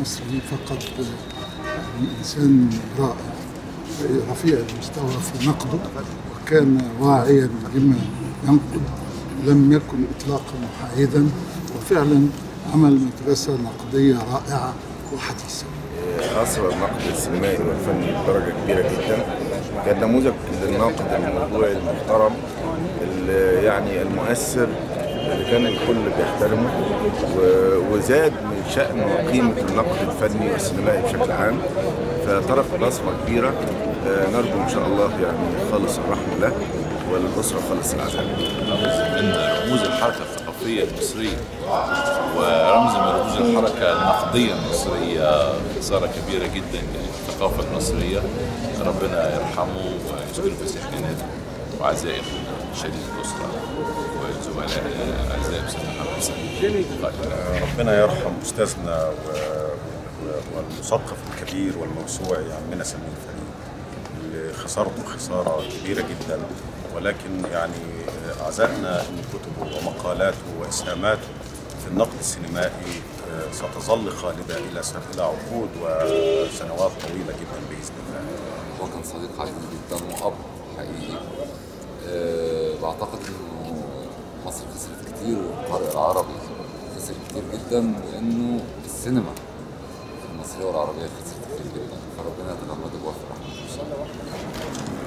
المصري فقد إنسان رائع رفيع المستوى في نقده وكان واعيا لما ينقد لم يكن إطلاقا محايدا وفعلا عمل مدرسة نقدية رائعة وحديثة أثر النقد السينمائي والفني بدرجة كبيرة جدا كان نموذج للناقد الموضوعي المحترم اللي يعني المؤثر اللي كان الكل بيحترمه و- وزاد من شأن وقيمة النقد الفني والسينمائي بشكل عام فترك بصمة كبيرة آه، نرجو إن شاء الله يعني خالص الرحمة له وللأسرة خالص العذاب من رموز الحركة الثقافية المصرية ورمز من رموز الحركة النقدية المصرية خسارة كبيرة جدا للثقافة المصرية ربنا يرحمه ويسكنه في سكناته وأعزائي شديد الأسرة والزملاء أعزائي أستاذ محمد سامي ربنا يرحم استاذنا و- و- والمثقف الكبير والموسوعي عمنا سمير فريد اللي خسارته خساره كبيره جدا ولكن يعني اعزائنا ان كتبه ومقالاته واسهاماته في النقد السينمائي آه، ستظل خالده الى س- الى عقود وسنوات طويله جدا باذن الله. هو كان صديق عزيز جدا واب حقيقي أه بعتقد انه مصر خسرت كتير والقارئ العربي خسر كتير جدا لانه السينما المصريه والعربيه خسرت كتير جدا فربنا يتغمد بوفر رحمته ان شاء الله